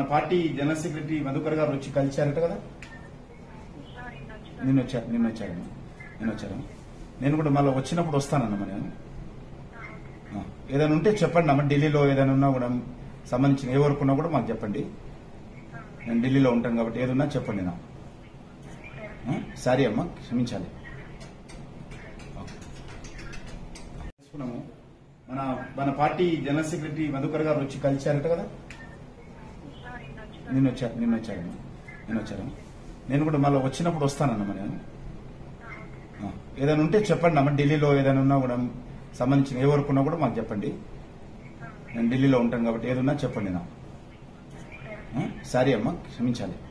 Party general secretary Madhukar గారు వచ్చి కలిశారట కదా నిన్న వచ్చారు నిన్న వచ్చారు నిన్న వచ్చారు నేను కూడా మళ్ళీ వచ్చినప్పుడు వస్తానన్నమా నేను ఆ, ఏదైనా ఉంటే చెప్పండి అమ్మ ఢిల్లీలో ఏదైనా ఉన్నా కూడా సంబంధించిన ఏ వరకు ఉన్నా కూడా మాకు చెప్పండి నేను ఢిల్లీలో ఉంటాను కాబట్టి ఏదున్నా చెప్పండి నా సారీ అమ్మ క్షమించాలి ఓకే. తెలుసుకున్నాము మన మన పార్టీ జనరల్ సెక్రటరీ మధుకర్ గారు వచ్చి కలిశారట కదా నిన్న వచ్చారు నిన్న వచ్చారు నిన్న వచ్చారు నేను కూడా మళ్ళీ వచ్చినప్పుడు వస్తానన్నమా నేను ఆ, ఏదైనా ఉంటే చెప్పండి అమ్మ ఢిల్లీలో ఏదైనా ఉన్నా కూడా సంబంధించిన ఏ వరకు ఉన్నా కూడా మాకు చెప్పండి నేను ఢిల్లీలో ఉంటాను కాబట్టి ఏదున్నా చెప్పండి నా సారీ అమ్మ క్షమించాలి